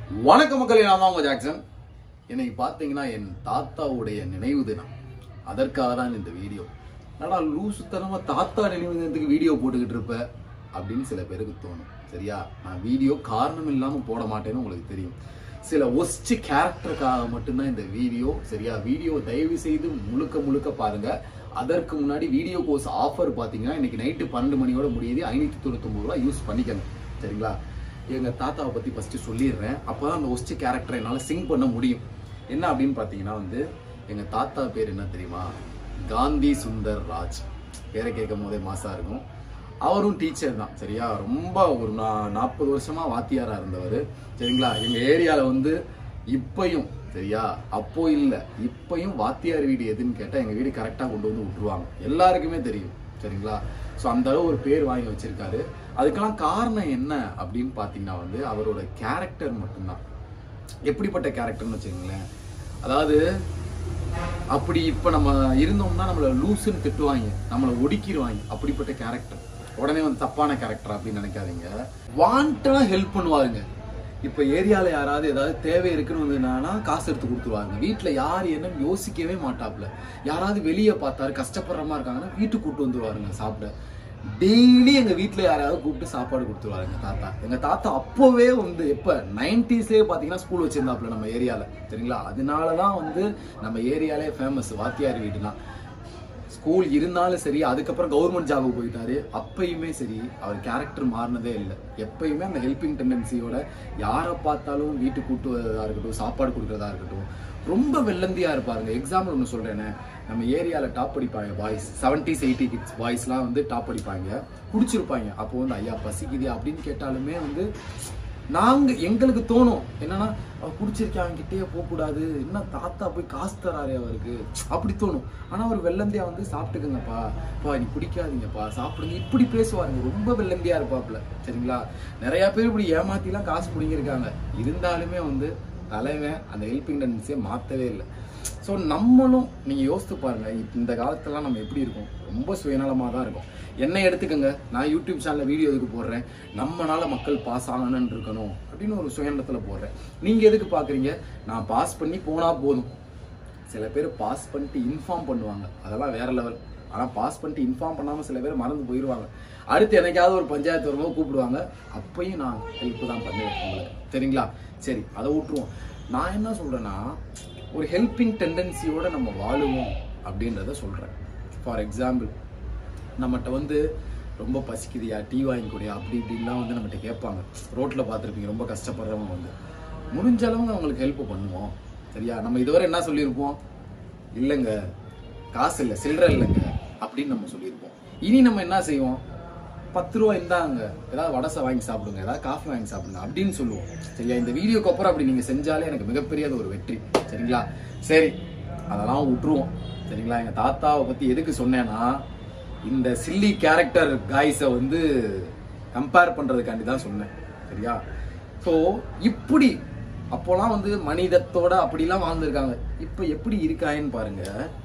வணக்கம் மக்களே நான் தான் உங்க ஜாக்சன் இன்னைக்கு பார்த்தீங்கன்னா என் தாத்தாவுடைய நினைவு தினம் அதற்காக தான் இந்த வீடியோ என்னடா லூசுத்தனமா தாத்தா நினைவு தினத்துக்கு வீடியோ போட்டுக்கிட்டு இருப்ப அப்படின்னு சில பேருக்கு தோணும் சரியா நான் வீடியோ காரணம் இல்லாம போட மாட்டேன்னு உங்களுக்கு தெரியும் சில ஒஸ்ட் கேரக்டருக்காக மட்டும்தான் இந்த வீடியோ சரியா வீடியோ தயவு செய்து முழுக்க முழுக்க பாருங்க அதற்கு முன்னாடி வீடியோ கோர்ஸ் ஆஃபர் பார்த்தீங்கன்னா இன்னைக்கு நைட்டு பன்னெண்டு மணியோட முடியுது ஐநூற்றி தொண்ணூத்தொம்பது ரூபா யூஸ் பண்ணிக்கணும் சரிங்களா எங்க தாத்தாவை பத்தி ஃபர்ஸ்ட் சொல்லிடுறேன் அப்பதான் அந்த ஒஸ்ட் கேரக்டரை என்னால சிங் பண்ண முடியும் என்ன அப்படின்னு பார்த்தீங்கன்னா வந்து எங்க தாத்தா பேர் என்ன தெரியுமா காந்தி சுந்தர் ராஜ் பேரை கேட்கும் போதே மாசா இருக்கும் அவரும் டீச்சர் தான் சரியா ரொம்ப ஒரு நா- நாற்பது வருஷமா வாத்தியாரா இருந்தவர் சரிங்களா எங்க ஏரியால வந்து இப்பயும் சரியா அப்போ இல்ல இப்பயும் வாத்தியார் வீடு எதுன்னு கேட்டா எங்க வீடு கரெக்டா கொண்டு வந்து விட்டுருவாங்க எல்லாருக்குமே தெரியும் சரிங்களா ஸோ அந்த அளவு ஒரு பேர் வாங்கி வச்சிருக்காரு அதுக்கெல்லாம் காரணம் என்ன அப்படின்னு பார்த்தீங்கன்னா வந்து அவரோட கேரக்டர் மட்டும்தான் எப்படிப்பட்ட கேரக்டர்னு வச்சுக்கோங்களேன் அதாவது அப்படி இப்ப நம்ம இருந்தோம்னா நம்மள லூசுன்னு திட்டுவாங்க நம்மள ஒடுக்கிடுவாங்க அப்படிப்பட்ட கேரக்டர் உடனே வந்து தப்பான கேரக்டர் அப்படின்னு நினைக்காதீங்க வாண்டா ஹெல்ப் பண்ணுவாருங்க இப்ப ஏரியால யாராவது ஏதாவது தேவை இருக்குன்னு வந்ததுனா காசு எடுத்து கொடுத்துருவாங்க வீட்டுல யார் என்னன்னு யோசிக்கவே மாட்டாப்ல யாராவது வெளியே பார்த்தாரு கஷ்டப்படுற மாதிரி இருக்காங்கன்னா வீட்டுக்கு கூட்டு வந்துருவாருங்க சாப்பிட டெய்லி எங்க வீட்ல யாராவது கூப்பிட்டு சாப்பாடு கொடுத்துருவாரு எங்க தாத்தா எங்க தாத்தா அப்போவே வந்து எப்ப நைன்டிஸ்லயே பாத்தீங்கன்னா ஸ்கூல் வச்சிருந்தாப்புல நம்ம ஏரியால சரிங்களா அதனாலதான் வந்து நம்ம ஏரியாலே ஃபேமஸ் வாத்தியார் வீடுனா ஸ்கூல் இருந்தாலும் சரி அதுக்கப்புறம் கவர்மெண்ட் ஜாபுக்கு போயிட்டாரு அப்பயுமே சரி அவர் கேரக்டர் மாறினதே இல்லை எப்பயுமே அந்த ஹெல்பிங் டெண்டன்சியோட யாரை பார்த்தாலும் வீட்டுக்கு கூட்டு வரதா இருக்கட்டும் சாப்பாடு கொடுக்கறதா இருக்கட்டும் ரொம்ப வெள்ளந்தியா இருப்பாருங்க எக்ஸாம்பிள் ஒன்று சொல்றேனே நம்ம ஏரியால டாப் அடிப்பாங்க பாய்ஸ் செவன்டிஸ் எயிட்டி கிட்ஸ் பாய்ஸ்லாம் வந்து டாப் அடிப்பாங்க குடிச்சிருப்பாங்க அப்போ வந்து ஐயா பசிக்குது அப்படின்னு கேட்டாலுமே வந்து நாங்க எங்களுக்கு தோணும் என்னன்னா அவர் குடிச்சிருக்கேன் அவன் கிட்டேயே போகக்கூடாது என்ன தாத்தா போய் காசு தராரு அவருக்கு அப்படி தோணும் ஆனா அவர் வெள்ளந்தியா வந்து சாப்பிட்டுக்கங்கப்பா பா நீ குடிக்காதீங்கப்பா சாப்பிடுங்க இப்படி பேசுவாருங்க ரொம்ப வெள்ளந்தியா இருப்பாப்ல சரிங்களா நிறைய பேர் இப்படி ஏமாத்திலாம் காசு பிடிங்கிருக்காங்க இருந்தாலுமே வந்து தலைவன் அந்த ஹெல்பிங் டெண்டன்சியை மாத்தவே இல்லை ஸோ நம்மளும் நீங்க யோசித்து பாருங்க இப்ப இந்த காலத்துலலாம் நம்ம எப்படி இருக்கோம் ரொம்ப சுயநலமாக தான் இருக்கும் என்ன எடுத்துக்கோங்க நான் யூடியூப் சேனல்ல வீடியோ எதுக்கு போடுறேன் நம்மனால மக்கள் பாஸ் ஆகணும்னு இருக்கணும் அப்படின்னு ஒரு சுயநலத்துல போடுறேன் நீங்க எதுக்கு பாக்குறீங்க நான் பாஸ் பண்ணி போனா போதும் சில பேர் பாஸ் பண்ணிட்டு இன்ஃபார்ம் பண்ணுவாங்க அதெல்லாம் வேற லெவல் ஆனா பாஸ் பண்ணிட்டு இன்ஃபார்ம் பண்ணாம சில பேர் மறந்து போயிடுவாங்க அடுத்து என்னைக்காவது ஒரு பஞ்சாயத்து வரும்போது கூப்பிடுவாங்க அப்பயும் நான் ஹெல்ப் தான் பண்ணுவேன் உங்களுக்கு சரிங்களா சரி அதை விட்டுருவோம் நான் என்ன சொல்றேன்னா ஒரு ஹெல்பிங் டெண்டன்சியோட நம்ம வாழுவோம் அப்படின்றத சொல்றேன் ஃபார் எக்ஸாம்பிள் நம்மகிட்ட வந்து ரொம்ப பசிக்குதியா டீ வாங்கி கொடியா அப்படி இப்படின்லாம் வந்து நம்மகிட்ட கேட்பாங்க ரோட்ல பார்த்துருப்பீங்க ரொம்ப கஷ்டப்படுறவங்க வந்து முடிஞ்ச அளவுக்கு அவங்களுக்கு ஹெல்ப் பண்ணுவோம் சரியா நம்ம இதுவரை என்ன சொல்லியிருப்போம் இல்லைங்க காசு இல்லை சில்லறை இல்லைங்க அப்படின்னு நம்ம சொல்லியிருப்போம் இனி நம்ம என்ன செய்வோம் பத்து ரூபா இந்தாங்க ஏதாவது வடசை வாங்கி சாப்பிடுங்க ஏதாவது காஃபி வாங்கி சாப்பிடுங்க அப்படின்னு சொல்லுவோம் சரியா இந்த வீடியோக்கு அப்புறம் அப்படி நீங்க செஞ்சாலே எனக்கு மிகப்பெரிய ஒரு வெற்றி சரிங்களா சரி அதெல்லாம் விட்டுருவோம் சரிங்களா எங்க தாத்தாவை பத்தி எதுக்கு சொன்னேன்னா இந்த சில்லி கேரக்டர் காய்ஸை வந்து கம்பேர் பண்றதுக்காண்டி தான் சொன்னேன் சரியா ஸோ இப்படி அப்போலாம் வந்து மனிதத்தோட அப்படிலாம் வாழ்ந்திருக்காங்க இப்போ எப்படி இருக்காங்கன்னு பாருங்க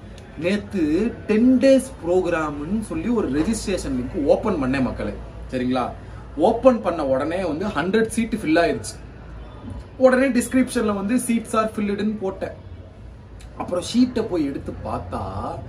நேத்து டென் டேஸ் ப்ரோக்ராம்னு சொல்லி ஒரு ரெஜிஸ்ட்ரேஷன் லிங்க் ஓபன் பண்ணேன் மக்களே சரிங்களா ஓபன் பண்ண உடனே வந்து ஹண்ட்ரட் சீட் ஃபில் ஆயிருச்சு உடனே டிஸ்கிரிப்ஷன்ல வந்து சீட்ஸ் ஆர் ஃபில்லுடுன்னு போட்டேன் அப்புறம் ஷீட்டை போய் எடுத்து பார்த்தா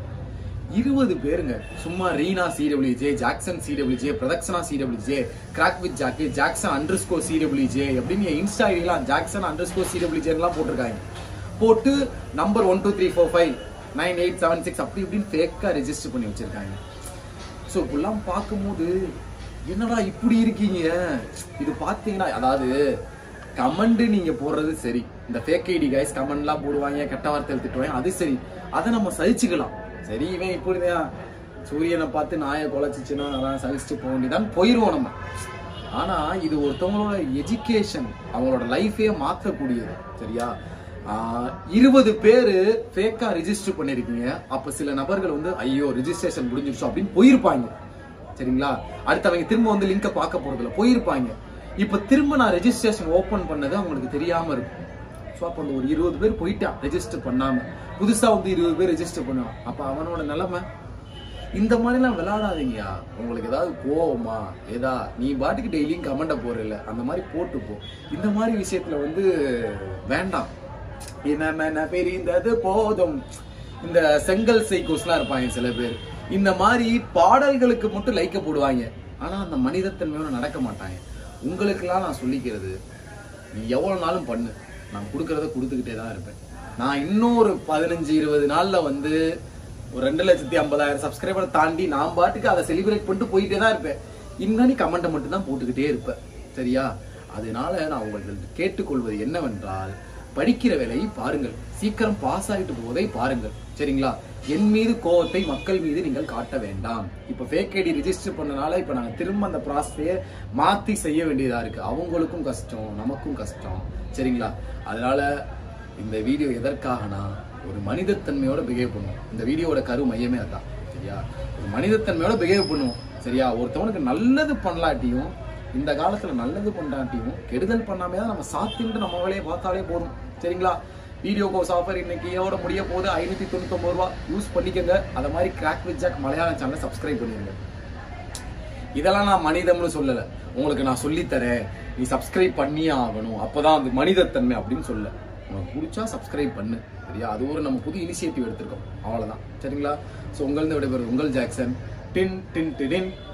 இருபது பேருங்க சும்மா Reena C W J Jackson C W J Pradakshana C W J crack with Jack Jackson underscore C W J அப்படின்னு என் இன்ஸ்டா ஐடிலாம் ஜாக்சன் அண்டர் ஸ்கோர் சிடபிள்யூஜேலாம் போட்டிருக்காங்க போட்டு number one two three four five nine eight seven six அப்படி இப்படின்னு ஃபேக்காக ரெஜிஸ்டர் பண்ணி வச்சிருக்காங்க ஸோ இப்படிலாம் பார்க்கும்போது என்னடா இப்படி இருக்கீங்க இது பார்த்தீங்கன்னா அதாவது கமெண்ட் நீங்க போடுறது சரி இந்த ஃபேக் ஐடி கைஸ் கமெண்ட்லாம் போடுவாங்க கெட்ட வார்த்தை திட்டுவாங்க அது சரி அதை நம்ம சகிச்சுக்கலாம் சரி இவன் இப்படிதான் சூரியனை பார்த்து நாயை குலைச்சிச்சுன்னா அதான் சகிச்சுட்டு போக வேண்டியதான் போயிருவோம் நம்ம ஆனா இது ஒருத்தவங்களோட எஜுகேஷன் அவங்களோட லைஃபே மாத்தக்கூடியது சரியா ஆஹ் இருபது பேரு ஃபேக்கா ரெஜிஸ்டர் பண்ணிருக்கீங்க அப்ப சில நபர்கள் வந்து ஐயோ ரெஜிஸ்ட்ரேஷன் முடிஞ்சிருச்சு அப்படின்னு போயிருப்பாங்க சரிங்களா அடுத்து அவங்க திரும்ப வந்து லிங்கை பார்க்க போறதுல போயிருப்பாங்க இப்ப திரும்ப நான் ரெஜிஸ்ட்ரேஷன் ஓபன் பண்ணது அவங்களுக்கு தெரியாம இருக்கும் ஸோ அப்போ அந்த ஒரு இருபது பேர் போயிட்டான் ரெஜிஸ்டர் பண்ணாம புதுசா வந்து இருபது பேர் ரெஜிஸ்டர் பண்ணுவான் அப்ப அவனோட நிலைமை இந்த மாதிரிலாம் விளையாடாதீங்கயா உங்களுக்கு ஏதாவது கோவமா ஏதா நீ பாட்டுக்கு டெய்லியும் கமெண்ட போறல அந்த மாதிரி போட்டு போ இந்த மாதிரி விஷயத்துல வந்து வேண்டாம் என்ன பெரிந்தது போதும் இந்த செங்கல் சைக்கோஸ்லாம் இருப்பாங்க சில பேர் இந்த மாதிரி பாடல்களுக்கு மட்டும் லைக்க போடுவாங்க ஆனா அந்த மனிதத்தன்மையோட நடக்க மாட்டாங்க உங்களுக்கெல்லாம் நான் சொல்லிக்கிறது நீ எவ்வளவு நாளும் பண்ணு நான் கொடுக்கறத கொடுத்துக்கிட்டே தான் இருப்பேன் நான் இன்னும் ஒரு பதினஞ்சு இருபது நாள்ல வந்து ஒரு ரெண்டு லட்சத்தி ஐம்பதாயிரம் சப்ஸ்கிரைபர் தாண்டி நான் பாட்டுக்கு அதை செலிப்ரேட் பண்ணிட்டு போயிட்டே தான் இருப்பேன் இன்னும் நீ கமெண்ட்டை மட்டும் தான் போட்டுக்கிட்டே இருப்பேன் சரியா அதனால நான் உங்களுக்கு கேட்டுக்கொள்வது என்னவென்றால் படிக்கிற வேலையை பாருங்கள் சீக்கிரம் பாஸ் ஆகிட்டு போவதை பாருங்கள் சரிங்களா என் மீது கோவத்தை மக்கள் மீது நீங்கள் காட்ட வேண்டாம் இப்ப ஃபேக் ஐடி ரிஜிஸ்டர் பண்ணனால இப்ப நாங்க திரும்ப அந்த ப்ராசஸையே மாத்தி செய்ய வேண்டியதா இருக்கு அவங்களுக்கும் கஷ்டம் நமக்கும் கஷ்டம் சரிங்களா அதனால இந்த வீடியோ எதற்காகனா ஒரு மனிதத்தன்மையோட பிஹேவ் பண்ணுவோம் இந்த வீடியோவோட கரு மையமே அதான் சரியா ஒரு மனிதத்தன்மையோட பிஹேவ் பண்ணுவோம் சரியா ஒருத்தவனுக்கு நல்லது பண்ணலாட்டியும் இந்த காலத்துல நல்லது பண்ணாட்டியும் கெடுதல் பண்ணாமே தான் நம்ம சாத்திட்டு நம்ம வேலையை பார்த்தாலே போதும் சரிங்களா வீடியோ கோர்ஸ் ஆஃபர் இன்னைக்கு இதோட முடிய போகுது ஐநூத்தி தொண்ணூத்தொம்பது ரூபா யூஸ் பண்ணிக்கங்க அதை மாதிரி கிராக் வித் ஜாக் மலையாளம் சேனலை சப்ஸ்கிரைப் பண்ணிருங்க இதெல்லாம் நான் மனிதம்னு சொல்லல உங்களுக்கு நான் சொல்லித் தரேன் நீ சப்ஸ்கிரைப் பண்ணியே ஆகணும் அப்பதான் அது மனிதத்தன்மை அப்படின்னு சொல்ல உனக்கு பிடிச்சா சப்ஸ்கிரைப் பண்ணு சரியா அது ஒரு நம்ம புது இனிஷியேட்டிவ் எடுத்திருக்கோம் அவ்வளவுதான் சரிங்களா ஸோ உங்களிருந்து விடைபெறுவது உங்கள் ஜாக்சன் டின் டின் டின்